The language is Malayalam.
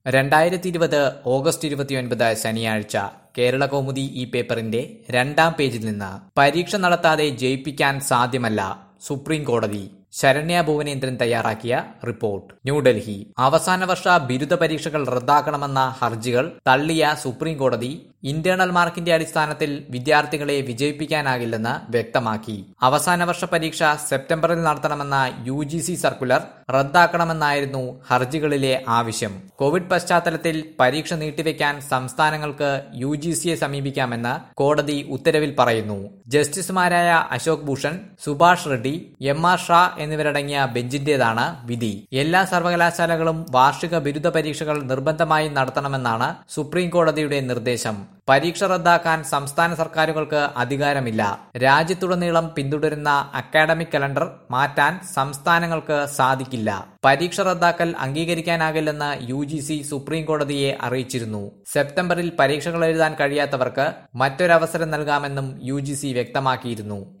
രണ്ടായിരത്തി ഇരുപത് ഓഗസ്റ്റ് ഇരുപത്തിയൊൻപത് ശനിയാഴ്ച കേരള കൗമുദി ഈ പേപ്പറിന്റെ രണ്ടാം പേജിൽ നിന്ന് പരീക്ഷ നടത്താതെ ജയിപ്പിക്കാൻ സാധ്യമല്ല സുപ്രീം കോടതി ശരണ്യ ഭുവനേന്ദ്രൻ തയ്യാറാക്കിയ റിപ്പോർട്ട് ന്യൂഡൽഹി അവസാന വർഷ ബിരുദ പരീക്ഷകൾ റദ്ദാക്കണമെന്ന ഹർജികൾ തള്ളിയ സുപ്രീം കോടതി ഇന്റേണൽ മാർക്കിന്റെ അടിസ്ഥാനത്തിൽ വിദ്യാർത്ഥികളെ വിജയിപ്പിക്കാനാകില്ലെന്ന് വ്യക്തമാക്കി അവസാന വർഷ പരീക്ഷ സെപ്റ്റംബറിൽ നടത്തണമെന്ന യു ജി സി സർക്കുലർ റദ്ദാക്കണമെന്നായിരുന്നു ഹർജികളിലെ ആവശ്യം കോവിഡ് പശ്ചാത്തലത്തിൽ പരീക്ഷ നീട്ടിവെക്കാൻ സംസ്ഥാനങ്ങൾക്ക് യു ജി സിയെ സമീപിക്കാമെന്ന് കോടതി ഉത്തരവിൽ പറയുന്നു ജസ്റ്റിസുമാരായ അശോക് ഭൂഷൺ സുഭാഷ് റെഡ്ഡി എം ആർ ഷാ എന്നിവരടങ്ങിയ ബെഞ്ചിന്റേതാണ് വിധി എല്ലാ സർവകലാശാലകളും വാർഷിക ബിരുദ പരീക്ഷകൾ നിർബന്ധമായി നടത്തണമെന്നാണ് സുപ്രീം കോടതിയുടെ നിർദ്ദേശം പരീക്ഷ റദ്ദാക്കാൻ സംസ്ഥാന സർക്കാരുകൾക്ക് അധികാരമില്ല രാജ്യത്തുടനീളം പിന്തുടരുന്ന അക്കാഡമിക് കലണ്ടർ മാറ്റാൻ സംസ്ഥാനങ്ങൾക്ക് സാധിക്കില്ല പരീക്ഷ റദ്ദാക്കൽ അംഗീകരിക്കാനാകില്ലെന്ന് യു ജി സി സുപ്രീം കോടതിയെ അറിയിച്ചിരുന്നു സെപ്റ്റംബറിൽ പരീക്ഷകൾ എഴുതാൻ കഴിയാത്തവർക്ക് മറ്റൊരവസരം നൽകാമെന്നും യു ജി സി വ്യക്തമാക്കിയിരുന്നു